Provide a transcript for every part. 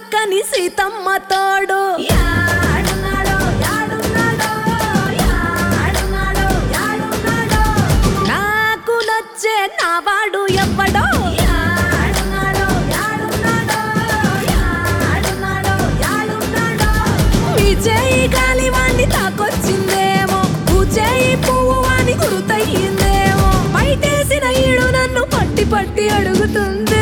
సక్కని సీతమ్మ తోడు యాడున్నాడో యాడున్నాడో యాడున్నాడో యాడున్నాడో నాకు నచ్చే నా వాడు ఎవ్వడో యాడున్నాడో యాడున్నాడో యాడున్నాడో యాడున్నాడో మీ చేయి గాలి వాణ్ణి తాకొచ్చిందేమో భూ చేయి పువ్వు వాణి గురుతయ్యిందేమో బయటేసిన ఈడు నన్ను పట్టి పట్టి అడుగుతుందే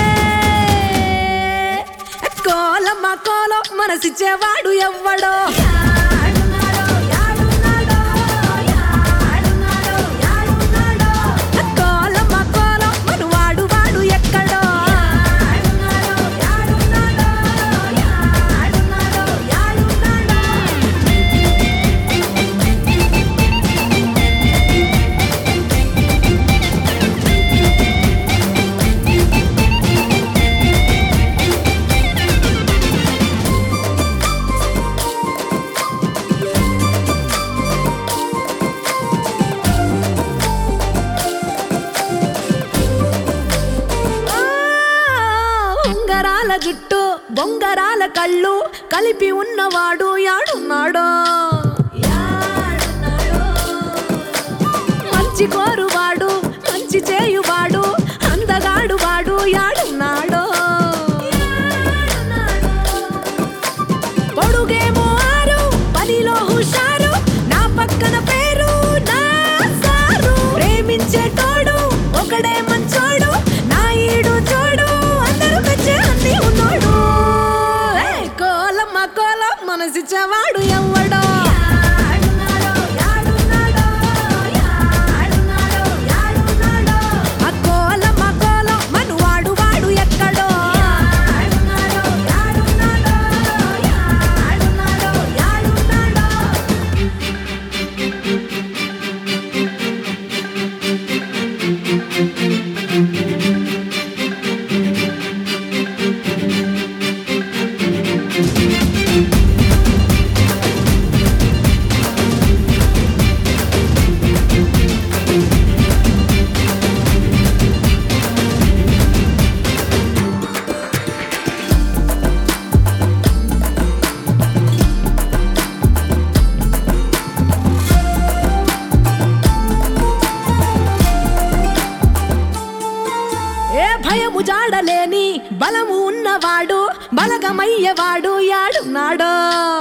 కోలమ్మ కోలం మనసిచ్చేవాడు ఎవ్వడో యాడున్నాడో యాడున్నాడో యాడున్నాడో యాడున్నాడో కోలమ్మ కోలం మనువాడు వాడు ఎక్కడో యాడున్నాడో యాడున్నాడో యాడున్నాడో యాడున్నాడో ఆ, ఉంగరాల జుట్టు బొంగరాల కళ్ళు కలిపి ఉన్నవాడు యాడున్నాడో యాడున్నాడో మంచి కోరువాడు మంచి చేయువాడు అందగాడు వాడు యాడున్నాడో పొడుగేమో ఆరు పనిలో హుషారు నా పక్కన పేరు నా సారు ప్రేమించేటోడు ఒకడే మంచోడు నా ఈడు చూడు అందరూ మెచ్చే అన్ని ఉన్నోడు ఏయ్, కోలమ్మ కోలం మనసిచ్చేవాడు ఎవ్వడో యాడున్నాడో యాడున్నాడో యాడున్నాడో యాడున్నాడో ఆ కోలమ్మ కోలం మనువాడు వాడు ఎక్కడో యాడున్నాడో యాడున్నాడో యాడున్నాడో యాడున్నాడో ఏ భయము జాడలేని బలము ఉన్నవాడు బలగమయ్యేవాడు యాడున్నాడో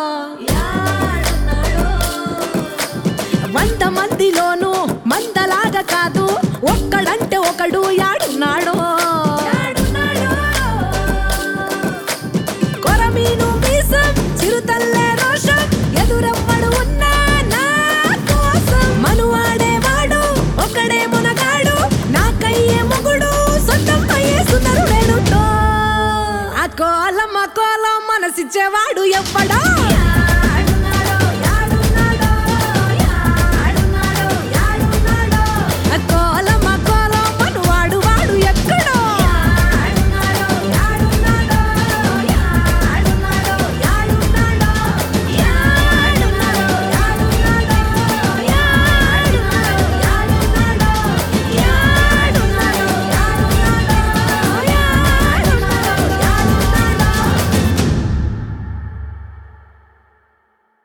వంద మందిలోనూ మందలాగా కాదు ఒక్కడంటే ఒకడు యాడున్నాడో కొరమీను మీసం చిరుతల్లే రోషం ఎదురెవ్వడు ఉన్నా నా కోసం మనువాడేవాడు ఒకడే మునగాడు నాకయ్యే మొగుడు సొంతం అయ్యే సుందరుడేనుటో ఆ కోలం ఆ కోలం మనసిచ్చేవాడు ఎవ్వడో